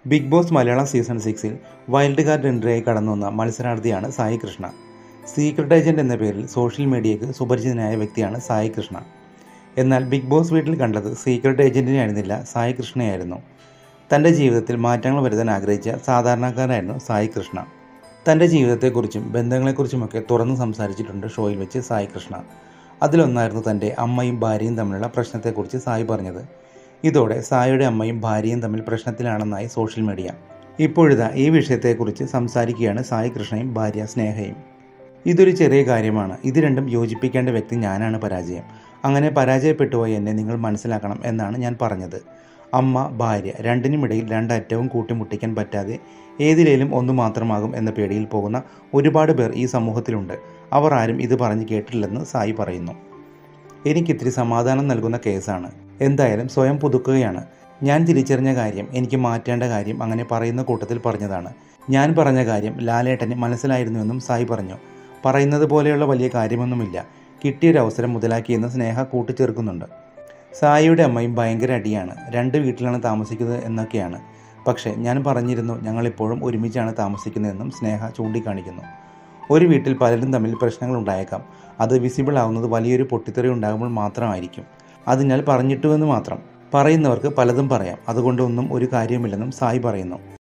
big boss Malayalam season സിക്സിൽ wild card എൻട്രിയായി കടന്നു വന്ന മത്സരാർത്ഥിയാണ് സായി കൃഷ്ണ സീക്രട്ട് ഏജന്റ് എന്ന പേരിൽ സോഷ്യൽ മീഡിയയ്ക്ക് സുപരിചിതനായ വ്യക്തിയാണ് സായി കൃഷ്ണ എന്നാൽ ബിഗ് ബോസ് വീട്ടിൽ കണ്ടത് സീക്രട്ട് ഏജന്റിനെ ആയിരുന്നില്ല സായി കൃഷ്ണയായിരുന്നു തൻ്റെ ജീവിതത്തിൽ മാറ്റങ്ങൾ വരുത്താൻ ആഗ്രഹിച്ച സാധാരണക്കാരനായിരുന്നു സായി കൃഷ്ണ തൻ്റെ ജീവിതത്തെക്കുറിച്ചും ബന്ധങ്ങളെക്കുറിച്ചുമൊക്കെ തുറന്നു സംസാരിച്ചിട്ടുണ്ട് ഷോയിൽ വെച്ച് സായി കൃഷ്ണ അതിലൊന്നായിരുന്നു തൻ്റെ അമ്മയും ഭാര്യയും തമ്മിലുള്ള പ്രശ്നത്തെക്കുറിച്ച് സായി പറഞ്ഞത് ഇതോടെ സായിയുടെ അമ്മയും ഭാര്യയും തമ്മിൽ പ്രശ്നത്തിലാണെന്നായി സോഷ്യൽ മീഡിയ ഇപ്പോഴിതാ ഈ വിഷയത്തെക്കുറിച്ച് സംസാരിക്കുകയാണ് സായി കൃഷ്ണയും ഭാര്യ സ്നേഹയും ഇതൊരു ചെറിയ കാര്യമാണ് ഇത് രണ്ടും യോജിപ്പിക്കേണ്ട വ്യക്തി ഞാനാണ് പരാജയം അങ്ങനെ പരാജയപ്പെട്ടുപോയി എന്നെ നിങ്ങൾ മനസ്സിലാക്കണം എന്നാണ് ഞാൻ പറഞ്ഞത് അമ്മ ഭാര്യ രണ്ടിനുമിടയിൽ രണ്ടറ്റവും കൂട്ടിമുട്ടിക്കാൻ പറ്റാതെ ഏതിലേലും ഒന്ന് മാത്രമാകും എന്ന പേടിയിൽ പോകുന്ന ഒരുപാട് പേർ ഈ സമൂഹത്തിലുണ്ട് അവർ ആരും ഇത് പറഞ്ഞ് കേട്ടില്ലെന്ന് സായി പറയുന്നു എനിക്കിത്തിരി സമാധാനം നൽകുന്ന കേസാണ് എന്തായാലും സ്വയം പുതുക്കുകയാണ് ഞാൻ തിരിച്ചറിഞ്ഞ കാര്യം എനിക്ക് മാറ്റേണ്ട കാര്യം അങ്ങനെ പറയുന്ന കൂട്ടത്തിൽ പറഞ്ഞതാണ് ഞാൻ പറഞ്ഞ കാര്യം ലാലേട്ടന് മനസ്സിലായിരുന്നുവെന്നും സായി പറഞ്ഞു പറയുന്നത് പോലെയുള്ള വലിയ കാര്യമൊന്നുമില്ല കിട്ടിയൊരു അവസരം മുതലാക്കിയെന്ന് സ്നേഹ കൂട്ടിച്ചേർക്കുന്നുണ്ട് സായിയുടെ അമ്മയും ഭയങ്കര അടിയാണ് രണ്ട് വീട്ടിലാണ് താമസിക്കുന്നത് എന്നൊക്കെയാണ് പക്ഷേ ഞാൻ പറഞ്ഞിരുന്നു ഞങ്ങളിപ്പോഴും ഒരുമിച്ചാണ് താമസിക്കുന്നതെന്നും സ്നേഹ ചൂണ്ടിക്കാണിക്കുന്നു ഒരു വീട്ടിൽ പലരും തമ്മിൽ പ്രശ്നങ്ങൾ ഉണ്ടായേക്കാം അത് വിസിബിൾ ആവുന്നത് വലിയൊരു പൊട്ടിത്തെറി ഉണ്ടാകുമ്പോൾ മാത്രമായിരിക്കും അതിനാൽ പറഞ്ഞിട്ടുവെന്ന് മാത്രം പറയുന്നവർക്ക് പലതും പറയാം അതുകൊണ്ടൊന്നും ഒരു കാര്യമില്ലെന്നും സായി പറയുന്നു